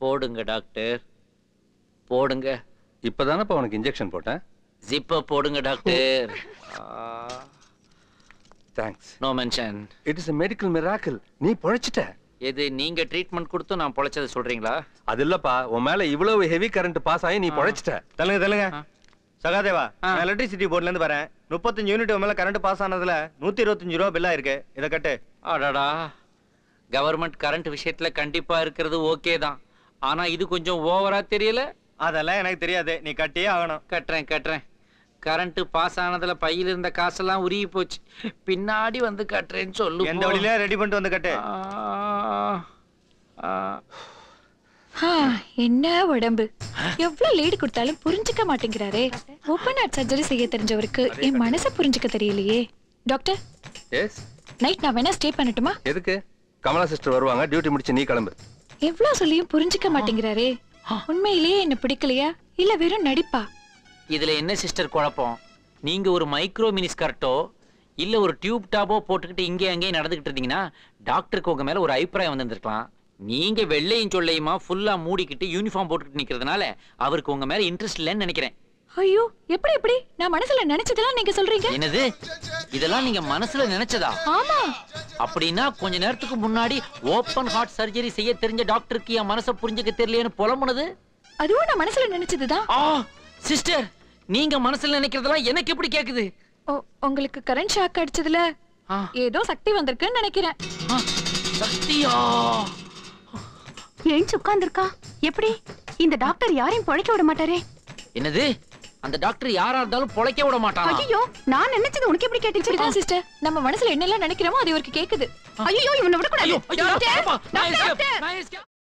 போடுங்க டாக்டர் போடுங்க இப்பதானப்பா உனக்கு இன்ஜெக்ஷன் போட்டேன் ஜிப்ப போடுங்க doctor thanks no mention it is a medical miracle நீ பொழைச்சிட்ட எது நீங்க ட்ரீட்மெண்ட் கொடுத்து நான் பொழைச்சதை சொல்றீங்களா அது இல்லப்பா உன் மேல இவ்வளவு ஹெவி கரண்ட் பாஸ் ஆகி நீ பொழைச்சிட்ட தள்ளுங்க தள்ளுங்க ஆ. சகாதேவா ஆ. நான் எலக்ட்ரிசிட்டி போர்ட்ல இருந்து வரேன் முப்பத்தஞ்சு யூனிட் மேல கரண்ட் பாஸ் ஆனதுல நூத்தி இருபத்தஞ்சு ரூபா பில்லா இருக்கு இத கட்டு அடடா கவர்மெண்ட் கரண்ட் விஷயத்துல கண்டிப்பா இருக்கிறது ஓகே தான் ஆனா இது கொஞ்சம் ஓவரா தெரியல அதெல்லாம் எனக்கு தெரியாது நீ கட்டியே ஆகணும் கட்டுறேன் கட்டுறேன் கரண்ட் பாஸ் ஆனதுல பையில இருந்த காசெல்லாம் உருகி போச்சு பின்னாடி வந்து கட்டுறேன்னு சொல்லு எந்த வழியில ரெடி பண்ணிட்டு வந்து கட்டு ஆ, என்ன உடம்பு எவ்வளவு லீடு கொடுத்தாலும் புரிஞ்சுக்க மாட்டேங்கிறாரே ஓப்பன் ஹார்ட் சர்ஜரி செய்ய தெரிஞ்சவருக்கு என் மனசை புரிஞ்சுக்க தெரியலையே டாக்டர் எஸ் நைட் நான் வேணா ஸ்டே பண்ணட்டுமா எதுக்கு கமலா சிஸ்டர் வருவாங்க டியூட்டி முடிச்சு நீ கிளம்பு எவ்வளவு சொல்லியும் புரிஞ்சுக்க மாட்டேங்கிறாரே உண்மையிலேயே என்ன பிடிக்கலையா இல்ல வெறும் நடிப்பா இதுல என்ன சிஸ்டர் குழப்பம் நீங்க ஒரு மைக்ரோ மினி ஸ்கர்ட்டோ இல்ல ஒரு டியூப் டாப்போ போட்டுக்கிட்டு இங்கே அங்கேயும் நடந்துகிட்டு இருந்தீங்கன்னா டாக்டருக்கு உங்க மேல ஒரு அபிப்பிராயம் வந்திருந்திருக்கலாம் நீங்க வெள்ளையும் சொல்லையுமா ஃபுல்லா மூடிக்கிட்டு யூனிஃபார்ம் போட்டுக்கிட்டு நிக்கிறதுனால அவருக்கு உங்க மேல இன்ட்ரெஸ்ட் இல்லைன்னு நினைக்கிறேன் ஐயோ எப்படி எப்படி நான் மனசுல நினைச்சதெல்லாம் நீங்க சொல்றீங்க என்னது இதெல்லாம் நீங்க மனசுல நினைச்சதா ஆமா அப்படின்னா கொஞ்ச நேரத்துக்கு முன்னாடி ஓப்பன் ஹார்ட் சர்ஜரி செய்ய தெரிஞ்ச டாக்டருக்கு என் மனசை புரிஞ்சுக்க தெரியலையேன்னு புலம்புனது அதுவும் நான் மனசுல நினைச்சதுதான் ஆ சிஸ்டர் நீங்க மனசுல நினைக்கிறதெல்லாம் எனக்கு எப்படி கேக்குது ஓ, உங்களுக்கு கரண்ட் ஷாக் அடிச்சதுல ஆ, ஏதோ சக்தி வந்திருக்குன்னு நினைக்கிறேன் ஆ, சக்தியா எழுந்து உட்கார்ந்துருக்கா எப்படி இந்த டாக்டர் யாரையும் பொழைக்க விட மாட்டாரே என்னது அந்த டாக்டர் யாரா இருந்தாலும் பொழைக்க விட மாட்டானா ஐயோ நான் நினைச்சது உனக்கு எப்படி கேட்டுச்சு இப்படிதான் சிஸ்டர் நம்ம மனசுல என்னெல்லாம் நினைக்கிறோமோ அது இவருக்கு கேக்குது ஐயோ இவனை விடக்கூடாது ஐயோ ஐயோ டாக்டர், அப்பா, நான் டாக்டர், escape, நான் escape.